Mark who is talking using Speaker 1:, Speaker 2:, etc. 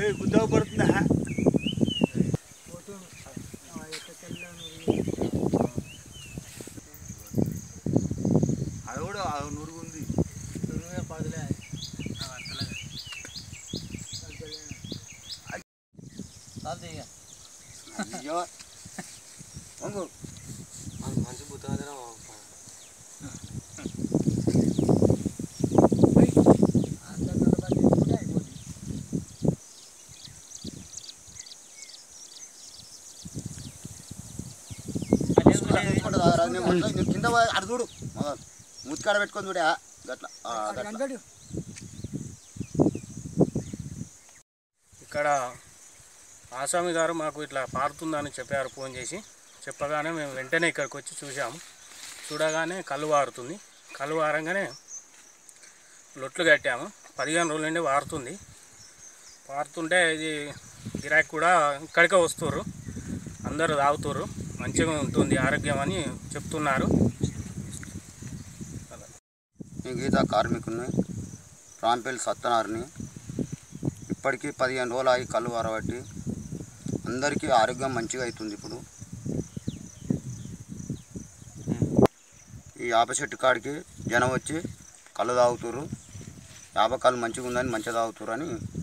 Speaker 1: ఏ గుద్దవ పడుతుందా అది కూడా ఆ నురుగు ఉంది అయ్యో వంగు
Speaker 2: మంచి పుత్తగా
Speaker 1: నేను కింద పోయి అటు చూడు ముత్తికాడ పెట్టుకొని చూడే గట్ల ఆ, గట్ల
Speaker 3: ఇక్కడ ఆసామి గారు మాకు ఇట్లా పారుతుందని చెప్పారు ఫోన్ చేసి చెప్పగానే మేము వెంటనే ఇక్కడికి వచ్చి చూసాము చూడగానే కళ్ళు వారుతుంది కళ్ళు వారంగానే లొట్లు కట్టాము పదిహేను రోజుల నుండి వారుతుంది వారుతుంటే ఇది గిరాకీ కూడా ఇక్కడికే వస్తుర్రు అందరూ తాగుతుర్రు మంచిగా ఉంటుంది ఆరోగ్యం అని చెప్తున్నారు
Speaker 1: నేను గీత కార్మికుని రాంపల్లి సత్యనారిని ఇప్పటికీ పదిహేను రోజులు అయి కళ్ళు వరబట్టి అందరికీ ఆరోగ్యం మంచిగా అవుతుంది ఇప్పుడు ఈ యాప చెట్టు కాడికి జనం వచ్చి కళ్ళు తాగుతుర్రు యాప కళ్ళు మంచిగా ఉందని మంచిగా తాగుతుర్రు అని